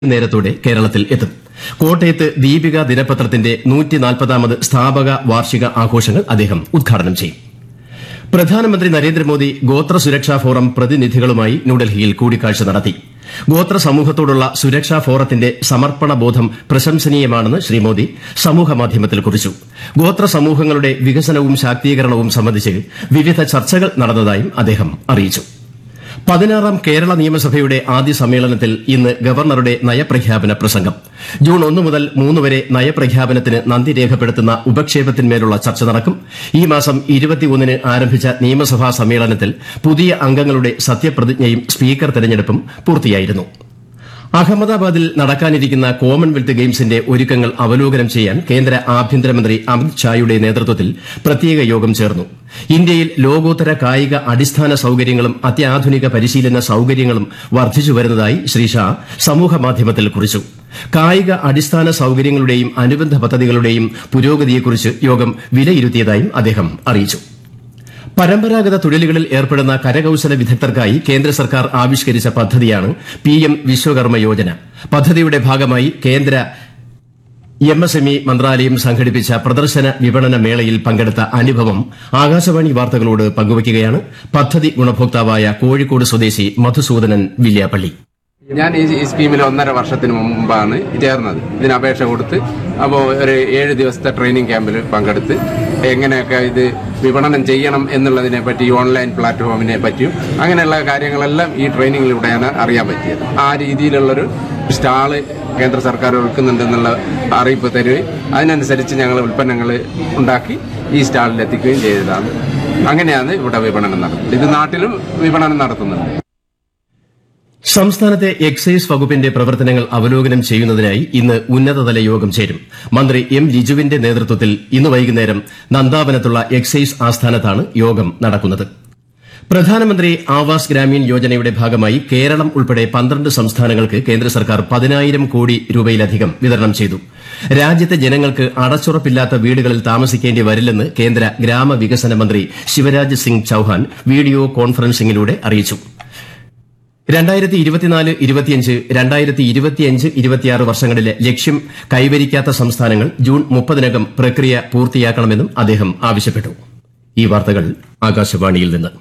നേരത്തോടെ കേരളത്തിൽ എത്തും കോട്ടയത്ത് ദീപിക ദിനപത്രത്തിന്റെ നൂറ്റിനാൽപ്പതാമത് സ്ഥാപക വാർഷിക ആഘോഷങ്ങൾ അദ്ദേഹം ഉദ്ഘാടനം ചെയ്യും പ്രധാനമന്ത്രി നരേന്ദ്രമോദി ഗോത്ര സുരക്ഷാ ഫോറം പ്രതിനിധികളുമായി ന്യൂഡൽഹിയിൽ കൂടിക്കാഴ്ച നടത്തി ഗോത്ര സമൂഹത്തോടുള്ള സുരക്ഷാ ഫോറത്തിന്റെ സമർപ്പണ ബോധം പ്രശംസനീയമാണെന്ന് ശ്രീ മോദി സമൂഹമാധ്യമത്തിൽ കുറിച്ചു ഗോത്ര സമൂഹങ്ങളുടെ വികസനവും ശാക്തീകരണവും സംബന്ധിച്ച് വിവിധ ചർച്ചകൾ നടന്നതായും അദ്ദേഹം അറിയിച്ചു പതിനാറാം കേരള നിയമസഭയുടെ ആദ്യ സമ്മേളനത്തിൽ ഇന്ന് ഗവർണറുടെ നയപ്രഖ്യാപന പ്രസംഗം ജൂൺ ഒന്ന് മുതൽ മൂന്ന് വരെ നയപ്രഖ്യാപനത്തിന് നന്ദി രേഖപ്പെടുത്തുന്ന ഉപക്ഷേപത്തിന്മേലുള്ള ചർച്ച നടക്കും ഈ മാസം ഇരുപത്തിയൊന്നിന് ആരംഭിച്ച നിയമസഭാ സമ്മേളനത്തിൽ പുതിയ അംഗങ്ങളുടെ സത്യപ്രതിജ്ഞയും സ്പീക്കർ തെരഞ്ഞെടുപ്പും പൂർത്തിയായിരുന്നു അഹമ്മദാബാദിൽ നടക്കാനിരിക്കുന്ന കോമൺവെൽത്ത് ഗെയിംസിന്റെ ഒരുക്കങ്ങൾ അവലോകനം ചെയ്യാൻ കേന്ദ്ര ആഭ്യന്തരമന്ത്രി അമിത് ഷായുടെ നേതൃത്വത്തിൽ പ്രത്യേക യോഗം ചേർന്നു ഇന്ത്യയിൽ ലോകോത്തര കായിക അടിസ്ഥാന സൌകര്യങ്ങളും അത്യാധുനിക പരിശീലന സൌകര്യങ്ങളും വർദ്ധിച്ചുവരുന്നതായി ശ്രീ ഷാ സമൂഹമാധ്യമത്തിൽ കുറിച്ചു കായിക അടിസ്ഥാന സൌകര്യങ്ങളുടെയും അനുബന്ധ പദ്ധതികളുടെയും പുരോഗതിയെക്കുറിച്ച് യോഗം വിലയിരുത്തിയതായും അദ്ദേഹം അറിയിച്ചു പരമ്പരാഗത തൊഴിലുകളിൽ ഏർപ്പെടുന്ന കരകൌശല വിദഗ്ധർക്കായി കേന്ദ്ര സർക്കാർ ആവിഷ്കരിച്ച പദ്ധതിയാണ് പിഎം വിശ്വകർമ്മ യോജന പദ്ധതിയുടെ ഭാഗമായി കേന്ദ്ര എംഎസ്എംഇ മന്ത്രാലയം സംഘടിപ്പിച്ച പ്രദർശന വിപണന മേളയിൽ പങ്കെടുത്ത അനുഭവം ആകാശവാണി വാർത്തകളോട് പങ്കുവയ്ക്കുകയാണ് പദ്ധതി ഗുണഭോക്താവായ കോഴിക്കോട് സ്വദേശി മധുസൂദനൻ വില്യാപ്പള്ളി ഞാൻ ഈ ഈ സ്കീമിൽ ഒന്നര വർഷത്തിന് മുമ്പാണ് ചേർന്നത് ഇതിന് അപേക്ഷ കൊടുത്ത് അപ്പോൾ ഒരു ഏഴ് ദിവസത്തെ ട്രെയിനിങ് ക്യാമ്പിൽ പങ്കെടുത്ത് എങ്ങനെയൊക്കെ ഇത് വിപണനം ചെയ്യണം എന്നുള്ളതിനെ പറ്റി ഈ ഓൺലൈൻ പ്ലാറ്റ്ഫോമിനെ പറ്റിയും അങ്ങനെയുള്ള കാര്യങ്ങളെല്ലാം ഈ ട്രെയിനിങ്ങിലൂടെയാണ് അറിയാൻ പറ്റിയത് ആ രീതിയിലുള്ളൊരു സ്റ്റാള് കേന്ദ്ര സർക്കാർ ഒരുക്കുന്നുണ്ടെന്നുള്ള അറിയിപ്പ് തരുകയും അതിനനുസരിച്ച് ഞങ്ങൾ ഉൽപ്പന്നങ്ങൾ ഉണ്ടാക്കി ഈ സ്റ്റാളിൽ എത്തിക്കുകയും ചെയ്തതാണ് അങ്ങനെയാണ് ഇവിടെ വിപണനം നടത്തുന്നത് ഇത് നാട്ടിലും വിപണനം നടത്തുന്നുണ്ട് സംസ്ഥാനത്തെ എക്സൈസ് വകുപ്പിന്റെ പ്രവർത്തനങ്ങൾ അവലോകനം ചെയ്യുന്നതിനായി ഇന്ന് ഉന്നതതല യോഗം ചേരും മന്ത്രി എം ലിജുവിന്റെ നേതൃത്വത്തിൽ ഇന്ന് വൈകുന്നേരം നന്ദാവനത്തുള്ള എക്സൈസ് ആസ്ഥാനത്താണ് യോഗം നടക്കുന്നത് പ്രധാനമന്ത്രി ആവാസ് ഗ്രാമീൺ യോജനയുടെ ഭാഗമായി കേരളം ഉൾപ്പെടെ പന്ത്രണ്ട് സംസ്ഥാനങ്ങൾക്ക് കേന്ദ്ര സർക്കാർ പതിനായിരം കോടി രൂപയിലധികം വിതരണം ചെയ്തു രാജ്യത്തെ ജനങ്ങൾക്ക് അടച്ചുറപ്പില്ലാത്ത വീടുകളിൽ താമസിക്കേണ്ടി വരില്ലെന്ന് കേന്ദ്ര ഗ്രാമവികസന മന്ത്രി ശിവരാജ് സിംഗ് ചൌഹാൻ വീഡിയോ കോൺഫറൻസിംഗിലൂടെ അറിയിച്ചു രണ്ടായിരത്തി ഇരുപത്തിനാല് ഇരുപത്തിയഞ്ച് രണ്ടായിരത്തി ഇരുപത്തിയഞ്ച് ഇരുപത്തിയാറ് വർഷങ്ങളിലെ ലക്ഷ്യം കൈവരിക്കാത്ത സംസ്ഥാനങ്ങൾ ജൂൺ മുപ്പതിനകം പ്രക്രിയ പൂർത്തിയാക്കണമെന്നും അദ്ദേഹം ആവശ്യപ്പെട്ടു ഈ വാർത്തകൾ ആകാശവാണിയിൽ നിന്ന്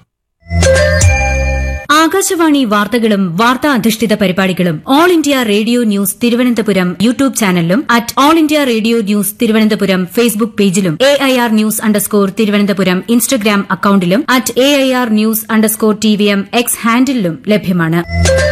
ആകാശവാണി വാർത്തകളും വാർത്താ അധിഷ്ഠിത പരിപാടികളും All India Radio News Thiruvananthapuram YouTube ചാനലിലും at All India Radio News Thiruvananthapuram Facebook പേജിലും A I R news underscore Thiruvananthapuram Instagram അക്കൌണ്ടിലും at A I R news underscore T V M X ഹാൻഡിലും ലഭ്യമാണ്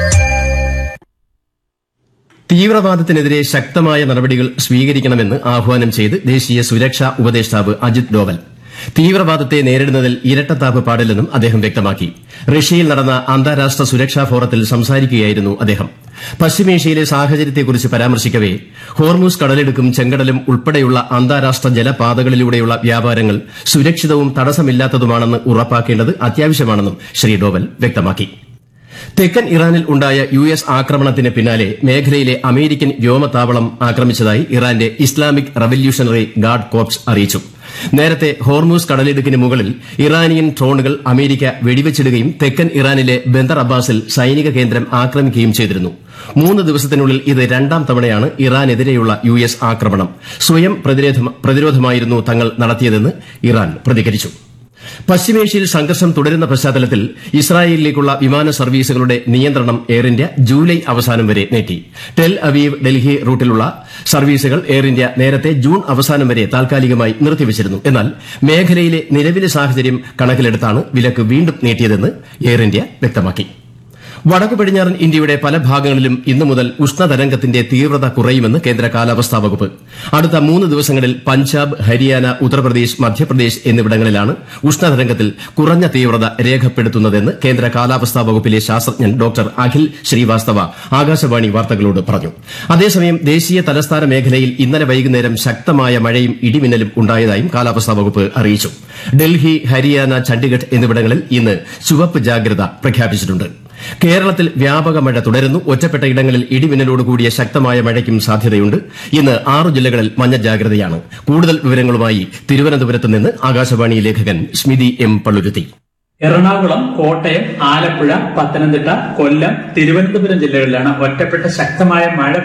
തീവ്രവാദത്തിനെതിരെ ശക്തമായ നടപടികൾ സ്വീകരിക്കണമെന്ന് ആഹ്വാനം ചെയ്ത് ദേശീയ സുരക്ഷാ ഉപദേഷ്ടാവ് അജിത് ഡോവൽ തീവ്രവാദത്തെ നേരിടുന്നതിൽ ഇരട്ടത്താപ്പ് പാടില്ലെന്നും അദ്ദേഹം വ്യക്തമാക്കി റഷ്യയിൽ നടന്ന അന്താരാഷ്ട്ര സുരക്ഷാ ഫോറത്തിൽ സംസാരിക്കുകയായിരുന്നു അദ്ദേഹം പശ്ചിമേഷ്യയിലെ സാഹചര്യത്തെക്കുറിച്ച് പരാമർശിക്കവെ ഹോർമൂസ് കടലിടുക്കും ചെങ്കടലും ഉൾപ്പെടെയുള്ള അന്താരാഷ്ട്ര ജലപാതകളിലൂടെയുള്ള വ്യാപാരങ്ങൾ സുരക്ഷിതവും തടസ്സമില്ലാത്തതുമാണെന്ന് ഉറപ്പാക്കേണ്ടത് അത്യാവശ്യമാണെന്നും ശ്രീ ഡോവൽ വ്യക്തമാക്കി തെക്കൻ ഇറാനിൽ ഉണ്ടായ യു എസ് ആക്രമണത്തിന് പിന്നാലെ മേഖലയിലെ അമേരിക്കൻ വ്യോമതാവളം ആക്രമിച്ചതായി ഇറാന്റെ ഇസ്ലാമിക് റവല്യൂഷണറി ഗാർഡ് കോപ്സ് അറിയിച്ചു നേരത്തെ ഹോർമൂസ് കടലിടുക്കിന് മുകളിൽ ഇറാനിയൻ ഡ്രോണുകൾ അമേരിക്ക വെടിവെച്ചിടുകയും തെക്കൻ ഇറാനിലെ ബന്ദർ അബ്ബാസിൽ സൈനിക കേന്ദ്രം ആക്രമിക്കുകയും ചെയ്തിരുന്നു മൂന്ന് ദിവസത്തിനുള്ളിൽ ഇത് രണ്ടാം തവണയാണ് ഇറാനെതിരെയുള്ള യു എസ് ആക്രമണം സ്വയം പ്രതിരോധ- പ്രതിരോധമായിരുന്നു തങ്ങൾ നടത്തിയതെന്ന് ഇറാൻ പ്രതികരിച്ചു പശ്ചിമേഷ്യയിൽ സംഘർഷം തുടരുന്ന പശ്ചാത്തലത്തിൽ ഇസ്രായേലിലേക്കുള്ള വിമാന സർവീസുകളുടെ നിയന്ത്രണം എയർ ഇന്ത്യ ജൂലൈ അവസാനം വരെ നീട്ടി ടെൽ അവീവ് ഡൽഹി റൂട്ടിലുള്ള സർവീസുകൾ എയർ ഇന്ത്യ നേരത്തെ ജൂൺ അവസാനം വരെ താൽക്കാലികമായി നിർത്തിവച്ചിരുന്നു എന്നാൽ മേഖലയിലെ നിലവിലെ സാഹചര്യം കണക്കിലെടുത്താണ് വിലക്ക് വീണ്ടും നീട്ടിയതെന്ന് എയർ ഇന്ത്യ വ്യക്തമാക്കി വടക്കു പടിഞ്ഞാറൻ ഇന്ത്യയുടെ പല ഭാഗങ്ങളിലും ഇന്നു മുതൽ ഉഷ്ണതരംഗത്തിന്റെ തീവ്രത കുറയുമെന്ന് കേന്ദ്ര കാലാവസ്ഥാ വകുപ്പ് അടുത്ത മൂന്ന് ദിവസങ്ങളിൽ പഞ്ചാബ് ഹരിയാന ഉത്തർപ്രദേശ് മധ്യപ്രദേശ് എന്നിവിടങ്ങളിലാണ് ഉഷ്ണതരംഗത്തിൽ കുറഞ്ഞ തീവ്രത രേഖപ്പെടുത്തുന്നതെന്ന് കേന്ദ്ര കാലാവസ്ഥാ വകുപ്പിലെ ശാസ്ത്രജ്ഞൻ ഡോക്ടർ അഖിൽ ശ്രീവാസ്തവ ആകാശവാണി വാർത്തകളോട് പറഞ്ഞു അതേസമയം ദേശീയ തലസ്ഥാന മേഖലയിൽ ഇന്നലെ വൈകുന്നേരം ശക്തമായ മഴയും ഇടിമിന്നലും ഉണ്ടായതായും കാലാവസ്ഥാ വകുപ്പ് അറിയിച്ചു ഡൽഹി ഹരിയാന ചണ്ഡിഗഡ് എന്നിവിടങ്ങളിൽ ഇന്ന് ചുവപ്പ് ജാഗ്രത പ്രഖ്യാപിച്ചിട്ടുണ്ട് കേരളത്തിൽ വ്യാപക മഴ തുടരുന്നു ഒറ്റപ്പെട്ട ഇടങ്ങളിൽ ഇടിമിന്നലോട് കൂടിയ ശക്തമായ മഴയ്ക്കും സാധ്യതയുണ്ട് ഇന്ന് ആറു ജില്ലകളിൽ മഞ്ഞ ജാഗ്രതയാണ് കൂടുതൽ വിവരങ്ങളുമായി തിരുവനന്തപുരത്ത് നിന്ന് ആകാശവാണി ലേഖകൻ സ്മിതി എം പള്ളുരുത്തി എറണാകുളം കോട്ടയം ആലപ്പുഴ പത്തനംതിട്ട കൊല്ലം തിരുവനന്തപുരം ജില്ലകളിലാണ് ഒറ്റപ്പെട്ട ശക്തമായ മഴ